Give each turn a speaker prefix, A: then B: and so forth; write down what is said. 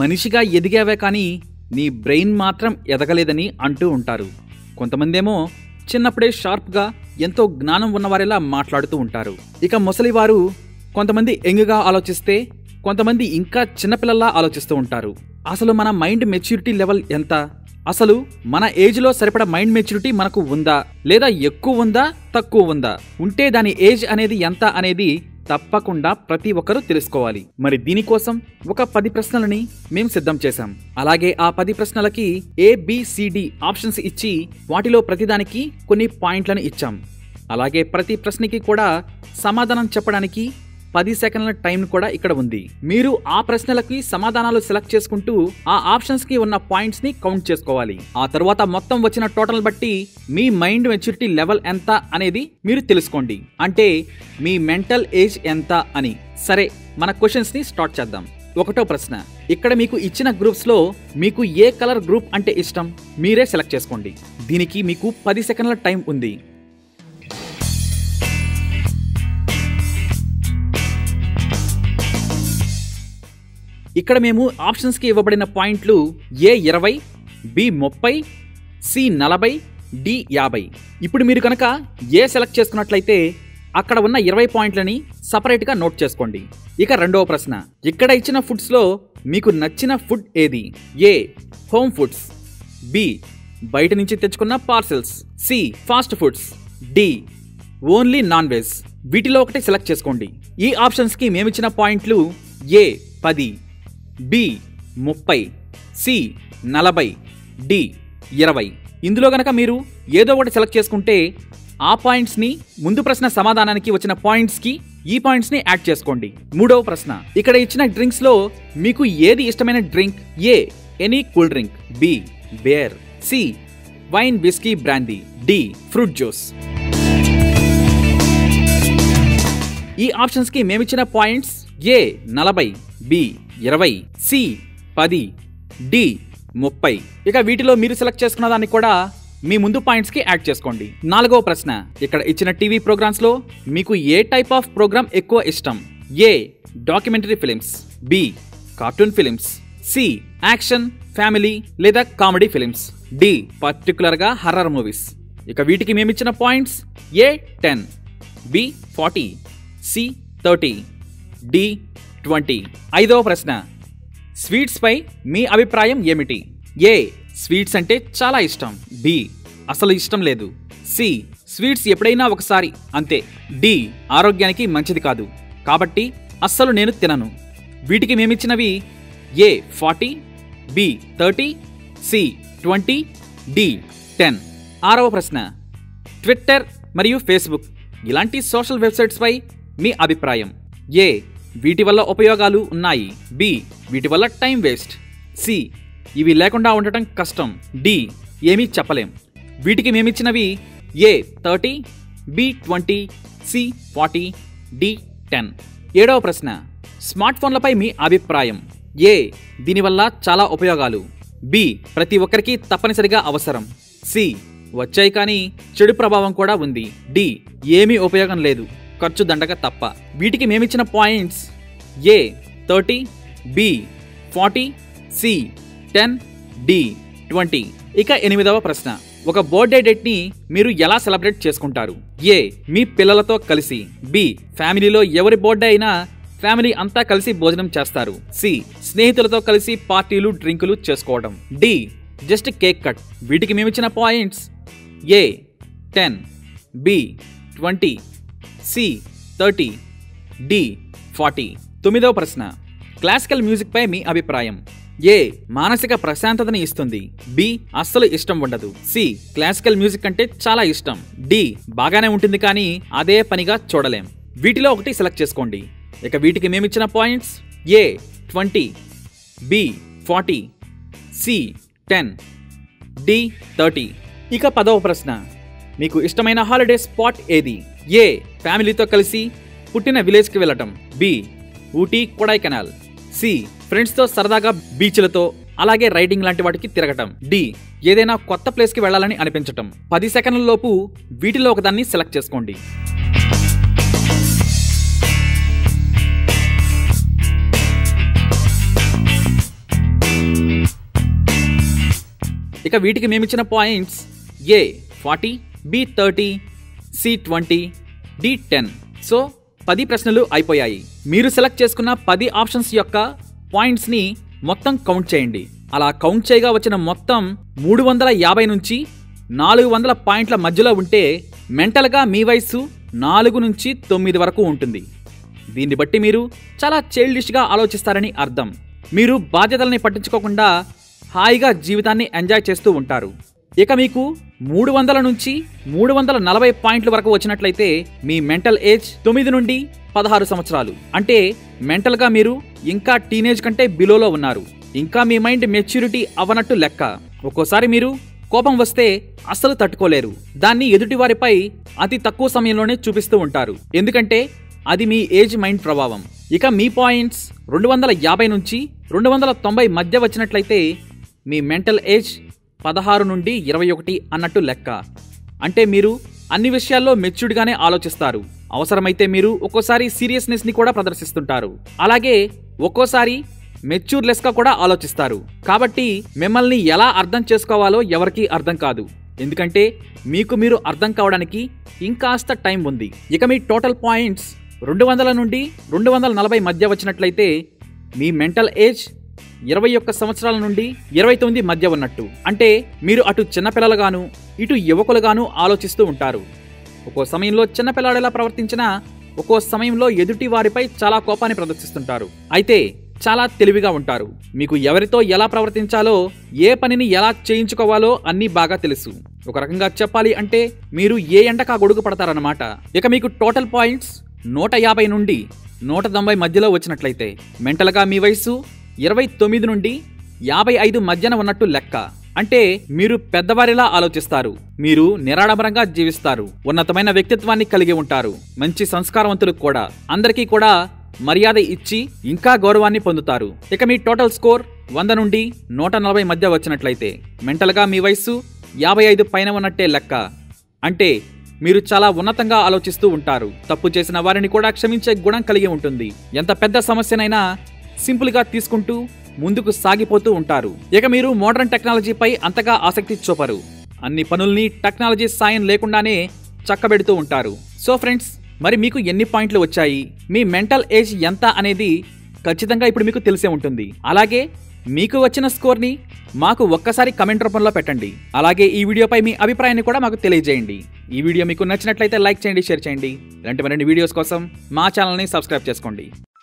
A: మనిషిగా ఎదిగావే కానీ నీ బ్రెయిన్ మాత్రం ఎదగలేదని అంటూ ఉంటారు కొంతమందేమో చిన్నప్పుడే షార్ప్గా ఎంతో జ్ఞానం ఉన్నవారిలా మాట్లాడుతూ ఉంటారు ఇక ముసలివారు కొంతమంది ఎంగుగా ఆలోచిస్తే కొంతమంది ఇంకా చిన్నపిల్లల్లా ఆలోచిస్తూ ఉంటారు అసలు మన మైండ్ మెచ్యూరిటీ లెవెల్ ఎంత అసలు మన ఏజ్లో సరిపడ మైండ్ మెచ్యూరిటీ మనకు ఉందా లేదా ఎక్కువ ఉందా తక్కువ ఉందా ఉంటే దాని ఏజ్ అనేది ఎంత అనేది తప్పకుండా ప్రతి ఒక్కరూ తెలుసుకోవాలి మరి దీనికోసం ఒక పది ప్రశ్నలని మేము సిద్ధం చేశాం అలాగే ఆ పది ప్రశ్నలకి ఏ బిసిడి ఆప్షన్స్ ఇచ్చి వాటిలో ప్రతిదానికి కొన్ని పాయింట్లను ఇచ్చాం అలాగే ప్రతి ప్రశ్నకి కూడా సమాధానం చెప్పడానికి పది సెకండ్ల టైం కూడా ఇక్కడ ఉంది మీరు ఆ ప్రశ్నలకి సమాధానాలు సెలెక్ట్ చేసుకుంటూ ఆ ఆప్షన్స్ కి ఉన్న పాయింట్స్ ని కౌంట్ చేసుకోవాలి ఆ తర్వాత మొత్తం వచ్చిన టోటల్ బట్టి మీ మైండ్ మెచ్యూరిటీ లెవెల్ ఎంత అనేది మీరు తెలుసుకోండి అంటే మీ మెంటల్ ఏజ్ ఎంత అని సరే మన క్వశ్చన్స్ ని స్టార్ట్ చేద్దాం ఒకటో ప్రశ్న ఇక్కడ మీకు ఇచ్చిన గ్రూప్స్ లో మీకు ఏ కలర్ గ్రూప్ అంటే ఇష్టం మీరే సెలెక్ట్ చేసుకోండి దీనికి మీకు పది సెకండ్ల టైం ఉంది ఇక్కడ మేము ఆప్షన్స్కి ఇవ్వబడిన పాయింట్లు ఏ ఇరవై బి ముప్పై సి నలభై డి యాభై ఇప్పుడు మీరు కనుక ఏ సెలెక్ట్ చేసుకున్నట్లయితే అక్కడ ఉన్న ఇరవై పాయింట్లని సపరేట్గా నోట్ చేసుకోండి ఇక రెండవ ప్రశ్న ఇక్కడ ఇచ్చిన ఫుడ్స్లో మీకు నచ్చిన ఫుడ్ ఏది ఏ హోమ్ ఫుడ్స్ బి బయట నుంచి తెచ్చుకున్న parcels C fast foods D only non veg వీటిలో ఒకటి సెలెక్ట్ చేసుకోండి ఈ ఆప్షన్స్కి మేమిచ్చిన పాయింట్లు ఏ పది బి ముప్పై సి నలభై డి ఇరవై ఇందులో గనక మీరు ఏదో ఒకటి సెలెక్ట్ చేసుకుంటే ఆ పాయింట్స్ని ముందు ప్రశ్న సమాధానానికి వచ్చిన పాయింట్స్కి ఈ పాయింట్స్ని యాడ్ చేసుకోండి మూడవ ప్రశ్న ఇక్కడ ఇచ్చిన డ్రింక్స్లో మీకు ఏది ఇష్టమైన drink A any cool drink B beer C wine whisky brandy D fruit juice ఈ ఆప్షన్స్కి మేమిచ్చిన పాయింట్స్ ఏ నలభై బి ఇరవై సి పది డి ముప్పై ఇక వీటిలో మీరు సెలెక్ట్ చేసుకున్న దాన్ని కూడా మీ ముందు పాయింట్స్కి యాడ్ చేసుకోండి నాలుగవ ప్రశ్న ఇక్కడ ఇచ్చిన టీవీ ప్రోగ్రామ్స్లో మీకు ఏ టైప్ ఆఫ్ ప్రోగ్రామ్ ఎక్కువ ఇష్టం A documentary films B cartoon films C action family లేదా కామెడీ ఫిలిమ్స్ డి పర్టికులర్గా హర్రర్ మూవీస్ ఇక వీటికి మేమిచ్చిన points A ten B forty C thirty D twenty ఐదవ ప్రశ్న స్వీట్స్పై మీ అభిప్రాయం ఏమిటి ఏ స్వీట్స్ అంటే చాలా ఇష్టం బి అసలు ఇష్టం లేదు సి స్వీట్స్ ఎప్పుడైనా ఒకసారి అంతే డి ఆరోగ్యానికి మంచిది కాదు కాబట్టి అస్సలు నేను తినను వీటికి మేమిచ్చినవి A forty B thirty C twenty D ten ఆరవ ప్రశ్న ట్విట్టర్ మరియు ఫేస్బుక్ ఇలాంటి సోషల్ వెబ్సైట్స్పై మీ అభిప్రాయం ఏ వీటి వల్ల ఉపయోగాలు ఉన్నాయి బి వీటి వల్ల టైం వేస్ట్ సి ఇవి లేకుండా ఉండటం కష్టం డి ఏమీ చెప్పలేం వీటికి మేమిచ్చినవి A thirty B twenty C forty D ten ఏడవ ప్రశ్న స్మార్ట్ ఫోన్లపై మీ అభిప్రాయం ఏ దీనివల్ల చాలా ఉపయోగాలు బి ప్రతి ఒక్కరికి తప్పనిసరిగా అవసరం సి వచ్చాయి కానీ చెడు ప్రభావం కూడా ఉంది డి ఏమీ ఉపయోగం లేదు ఖర్చు దండగ తప్ప వీటికి మేమిచ్చిన points A thirty B forty C ten D twenty ఇక ఎనిమిదవ ప్రశ్న ఒక బర్త్డే డేట్ని మీరు ఎలా సెలబ్రేట్ చేసుకుంటారు ఏ మీ పిల్లలతో కలిసి బి ఫ్యామిలీలో ఎవరి బర్త్డే అయినా ఫ్యామిలీ అంతా కలిసి భోజనం చేస్తారు సి స్నేహితులతో కలిసి పార్టీలు డ్రింకులు చేసుకోవడం డి జస్ట్ కేక్ కట్ వీటికి మేమిచ్చిన points A ten B twenty C thirty D forty తొమ్మిదవ ప్రశ్న క్లాసికల్ మ్యూజిక్పై మీ అభిప్రాయం ఏ మానసిక ప్రశాంతతని ఇస్తుంది బి అస్సలు ఇష్టం ఉండదు సి క్లాసికల్ మ్యూజిక్ అంటే చాలా ఇష్టం డి బాగానే ఉంటుంది కానీ అదే పనిగా చూడలేం వీటిలో ఒకటి సెలెక్ట్ చేసుకోండి ఇక వీటికి మేమిచ్చిన points A twenty B forty C ten D thirty ఇక పదవ ప్రశ్న మీకు ఇష్టమైన హాలిడే స్పాట్ ఏది ఏ ఫ్యామిలీతో కలిసి పుట్టిన విలేజ్కి వెళ్ళటం బి ఊటీ కొడైకెనాల్ సి ఫ్రెండ్స్తో సరదాగా బీచ్లతో అలాగే రైడింగ్ లాంటి వాటికి తిరగటం డి ఏదైనా కొత్త ప్లేస్కి వెళ్ళాలని అనిపించటం పది సెకండ్ల లోపు వీటిలో ఒకదాన్ని సెలెక్ట్ చేసుకోండి ఇక వీటికి మేమిచ్చిన points A forty B thirty C twenty D ten so పది ప్రశ్నలు అయిపోయాయి మీరు సెలెక్ట్ చేసుకున్న పది ఆప్షన్స్ యొక్క పాయింట్స్ని మొత్తం కౌంట్ చేయండి అలా కౌంట్ చేయగా వచ్చిన మొత్తం మూడు వందల యాభై నుంచి నాలుగు వందల పాయింట్ల మధ్యలో ఉంటే మెంటల్గా మీ వయస్సు నాలుగు నుంచి తొమ్మిది వరకు ఉంటుంది దీన్ని బట్టి మీరు చాలా చైల్డిష్గా ఆలోచిస్తారని అర్థం మీరు బాధ్యతల్ని పట్టించుకోకుండా హాయిగా జీవితాన్ని ఎంజాయ్ చేస్తూ ఉంటారు ఇక మీకు మూడు వందల నుంచి మూడు వందల నలభై పాయింట్ల వరకు వచ్చినట్లయితే మీ మెంటల్ ఏజ్ తొమ్మిది నుండి పదహారు సంవత్సరాలు అంటే మెంటల్గా మీరు ఇంకా టీనేజ్ కంటే బిలోలో ఉన్నారు ఇంకా మీ మైండ్ మెచ్యూరిటీ అవ్వనట్టు లెక్క ఒక్కోసారి మీరు కోపం వస్తే అస్సలు తట్టుకోలేరు దాన్ని ఎదుటివారిపై అతి తక్కువ సమయంలోనే చూపిస్తూ ఉంటారు ఎందుకంటే అది మీ ఏజ్ మైండ్ ప్రభావం ఇక మీ పాయింట్స్ రెండు వందల యాభై నుంచి రెండు వందల తొంభై మధ్య వచ్చినట్లయితే మీ మెంటల్ ఏజ్ పదహారు నుండి ఇరవై ఒకటి అన్నట్టు లెక్క అంటే మీరు అన్ని విషయాల్లో మెచ్యూర్డ్గానే ఆలోచిస్తారు అవసరమైతే మీరు ఒక్కోసారి సీరియస్నెస్ని కూడా ప్రదర్శిస్తుంటారు అలాగే ఒక్కోసారి మెచ్యూర్లెస్గా కూడా ఆలోచిస్తారు కాబట్టి మిమ్మల్ని ఎలా అర్థం చేసుకోవాలో ఎవరికీ అర్థం కాదు ఎందుకంటే మీకు మీరు అర్థం కావడానికి ఇంకాస్త టైం ఉంది ఇక మీ టోటల్ పాయింట్స్ రెండు వందల నుండి రెండు వందల నలభై మధ్య వచ్చినట్లయితే మీ మెంటల్ ఏజ్ ఇరవై ఒక్క సంవత్సరాల నుండి ఇరవై తొమ్మిది మధ్య ఉన్నట్టు అంటే మీరు అటు చిన్నపిల్లలుగాను ఇటు యువకులుగాను ఆలోచిస్తూ ఉంటారు ఒక్కో సమయంలో చిన్నపిల్లాడెలా ప్రవర్తించినా ఒక్కో సమయంలో ఎదుటి వారిపై చాలా కోపాన్ని ప్రదర్శిస్తుంటారు అయితే చాలా తెలివిగా ఉంటారు మీకు ఎవరితో ఎలా ప్రవర్తించాలో ఏ పనిని ఎలా చేయించుకోవాలో అన్నీ బాగా తెలుసు ఒక రకంగా చెప్పాలి అంటే మీరు ఏ ఎండకా గొడుగు పడతారన్నమాట ఇక మీకు టోటల్ పాయింట్స్ నూట యాభై నుండి నూట తొంభై మధ్యలో వచ్చినట్లయితే మెంటల్గా మీ వయసు ఇరవై తొమ్మిది నుండి యాభై ఐదు మధ్యన ఉన్నట్టు లెక్క అంటే మీరు పెద్దవారిలా ఆలోచిస్తారు మీరు నిరాడంబరంగా జీవిస్తారు ఉన్నతమైన వ్యక్తిత్వాన్ని కలిగి ఉంటారు మంచి సంస్కారవంతులు కూడా అందరికీ కూడా మర్యాద ఇచ్చి ఇంకా గౌరవాన్ని పొందుతారు ఇక మీ టోటల్ స్కోర్ వంద నుండి నూట నలభై మధ్య వచ్చినట్లయితే మెంటల్గా మీ వయస్సు యాభై ఐదు పైన ఉన్నట్టే లెక్క అంటే మీరు చాలా ఉన్నతంగా ఆలోచిస్తూ ఉంటారు తప్పు చేసిన వారిని కూడా క్షమించే గుణం కలిగి ఉంటుంది ఎంత పెద్ద సమస్యనైనా సింపుల్గా తీసుకుంటూ ముందుకు సాగిపోతూ ఉంటారు ఇక మీరు మోడర్న్ టెక్నాలజీపై అంతగా ఆసక్తి చూపరు అన్ని పనుల్ని టెక్నాలజీ సాయం లేకుండానే చక్కబెడుతూ ఉంటారు సో ఫ్రెండ్స్ మరి మీకు ఎన్ని పాయింట్లు వచ్చాయి మీ మెంటల్ ఏజ్ ఎంత అనేది ఖచ్చితంగా ఇప్పుడు మీకు తెలిసే ఉంటుంది అలాగే మీకు వచ్చిన స్కోర్ని మాకు ఒక్కసారి కమెంట్ రూపంలో పెట్టండి అలాగే ఈ వీడియోపై మీ అభిప్రాయాన్ని కూడా మాకు తెలియజేయండి ఈ వీడియో మీకు నచ్చినట్లయితే లైక్ చేయండి షేర్ చేయండి ఇలాంటి మరిన్ని వీడియోస్ కోసం మా ఛానల్ని సబ్స్క్రైబ్ చేసుకోండి